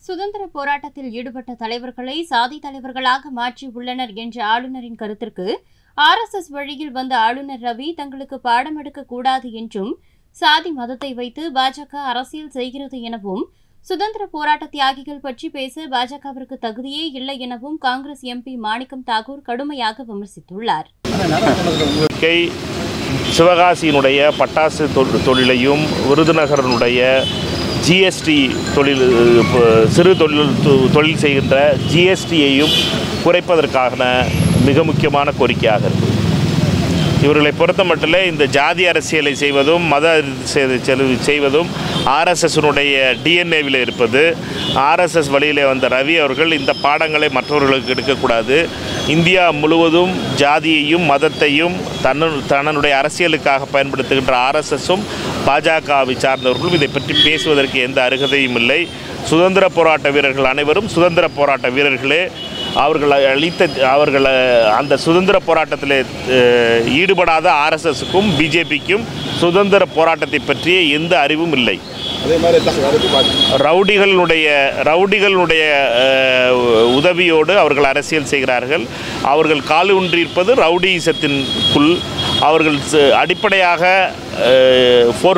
சுதந்திர போராட்டத்தில் ஈடுபட்ட தலைவர்களை சாதி தலைவர்களாக மாற்றி உள்ளனர் என்ற ஆளுநரின் கருத்திற்கு ஆர்எஸ்எஸ் வழியில் வந்த ஆளுநர் ரவி தங்களுக்கு பாடம் எடுக்கக் கூடாது என்றும் சாதி மதத்தை வைத்து பாஜக அரசியல் செய்கிறது எனவும் சுதந்திர போராட்ட தியாகிகள் பற்றி பேச பாஜகவிற்கு தகுதியே இல்லை எனவும் காங்கிரஸ் எம்பி மாணிக்கம் தாக்கூர் கடுமையாக விமர்சித்துள்ளார் கை சிவகாசியினுடைய பட்டாசு தொ- தொழிலையும் விருதுநகரனுடைய ஜிஎஸ்டி தொழில் ப- சிறு தொழில் தொ- தொழில் செய்கின்ற ஜிஎஸ்டியையும் குறைப்பதற்கான மிக முக்கியமான கோரிக்கையாக இருக்குது இவர்களை பொறுத்த மட்டிலே இந்த ஜாதி அரசியலை செய்வதும் மத அரசியலை செலவு செய்வதும் ஆர்எஸ்எஸ்னுடைய டிஎன்ஏவில் இருப்பது ஆர்எஸ்எஸ் வழியிலே வந்த ரவி அவர்கள் இந்த பாடங்களை மற்றவர்களுக்கு எடுக்கக்கூடாது இந்தியா முழுவதும் ஜாதியையும் மதத்தையும் தன்னு தன்னுடைய அரசியலுக்காக பயன்படுத்துகின்ற ஆர்எஸ்எஸும் பாஜகவை சார்ந்தவர்களும் இதை பற்றி பேசுவதற்கு எந்த அருகதையும் இல்லை சுதந்திர போராட்ட வீரர்கள் அனைவரும் சுதந்திர போராட்ட வீரர்களே அவர்கள் அளித்த அவர்கள் அந்த சுதந்திர போராட்டத்தில் அஹ், ஈடுபடாத ஆர்எஸ்எஸ்க்கும் பிஜேபிக்கும் சுதந்திர போராட்டத்தை பற்றிய எந்த அறிவும் இல்லை அதே மாதிரி தான் அதுக்கு பாதி ரவுடிகளுடைய ரவுடிகளுடைய அஹ், உதவியோடு அவர்கள் அரசியல் செய்கிறார்கள் அவர்கள் கால் ஊன்றியிருப்பது ரவுடிசத்தின்குள் அவர்கள் ச- அடிப்படையாக ஃபோர்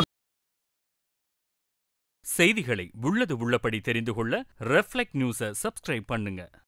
செய்திகளை உள்ளது உள்ளபடி தெரிந்து கொள்ள ரெஃப்ளெக்ட் நியூஸை சப்ஸ்கிரைப் பண்ணுங்க